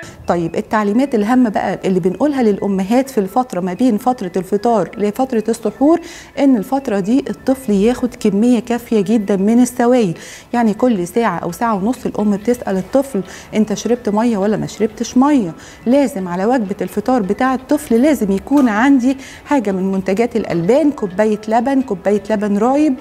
طيب التعليمات الهامه بقى اللي بنقولها للامهات في الفتره ما بين فتره الفطار لفتره السحور ان الفتره دي الطفل ياخد كميه كافيه جدا من السوائل يعني كل ساعه او ساعه ونص الام بتسال الطفل انت شربت ميه ولا ما شربتش ميه لازم على وجبه الفطار بتاع الطفل لازم يكون عندي حاجه من منتجات الالبان كوبايه لبن كوبايه لبن رايب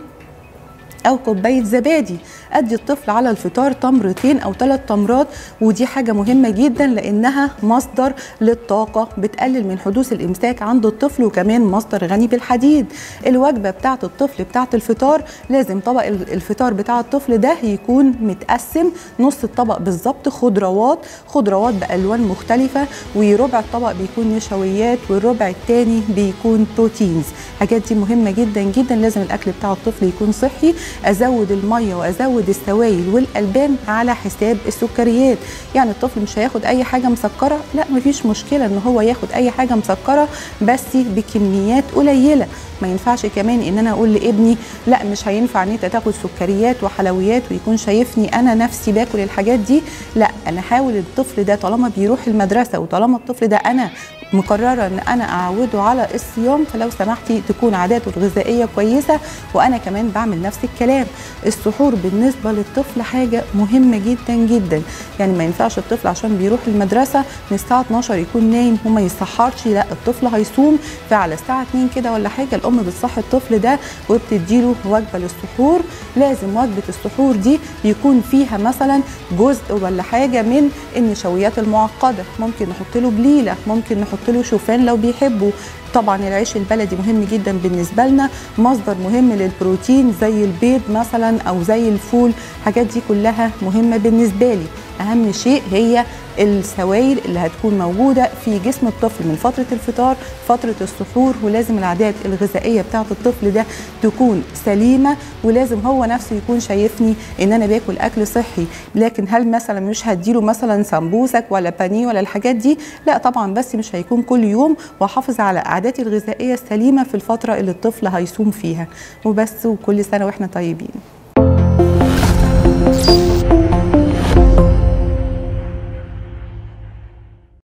او كوبايه زبادي ادي الطفل على الفطار تمرتين او ثلاث تمرات ودي حاجه مهمه جدا لانها مصدر للطاقه بتقلل من حدوث الامساك عند الطفل وكمان مصدر غني بالحديد الوجبه بتاعه الطفل بتاعه الفطار لازم طبق الفطار بتاع الطفل ده يكون متقسم نص الطبق بالظبط خضروات خضروات بالوان مختلفه وربع الطبق بيكون نشويات والربع الثاني بيكون بروتينز الحاجات دي مهمه جدا جدا لازم الاكل بتاع الطفل يكون صحي ازود الميه وازود السوائل والالبان على حساب السكريات يعني الطفل مش هياخد اي حاجه مسكره لا مفيش مشكله ان هو ياخد اي حاجه مسكره بس بكميات قليله ما ينفعش كمان ان انا اقول لابني لا مش هينفع ان انت تاخد سكريات وحلويات ويكون شايفني انا نفسي باكل الحاجات دي لا انا حاول الطفل ده طالما بيروح المدرسه وطالما الطفل ده انا مقرره ان انا اعوده على الصيام فلو سمحتي تكون عاداته الغذائيه كويسه وانا كمان بعمل نفس الكلام السحور بالنسبه للطفل حاجه مهمه جدا جدا يعني ما ينفعش الطفل عشان بيروح المدرسه من الساعه 12 يكون نايم وما يسحرش لا الطفل هيصوم فعلى الساعه 2 كده ولا حاجه الام بتصحي الطفل ده وبتديله وجبه للسحور لازم وجبه السحور دي يكون فيها مثلا جزء ولا حاجه من النشويات المعقده ممكن نحط له بليله ممكن نحط له شوفان لو بيحبوا طبعا العيش البلدي مهم جدا بالنسبه لنا مصدر مهم للبروتين زي البيض مثلا او زي الفول الحاجات دي كلها مهمه بالنسبه لي اهم شيء هي السوائل اللي هتكون موجوده في جسم الطفل من فتره الفطار فتره السحور ولازم العادات الغذائيه بتاعه الطفل ده تكون سليمه ولازم هو نفسه يكون شايفني ان انا باكل اكل صحي لكن هل مثلا مش هديله مثلا سمبوسك ولا بانيه ولا الحاجات دي لا طبعا بس مش هيكون كل يوم واحافظ على عاداتي الغذائيه السليمه في الفتره اللي الطفل هيصوم فيها وبس وكل سنه واحنا طيبين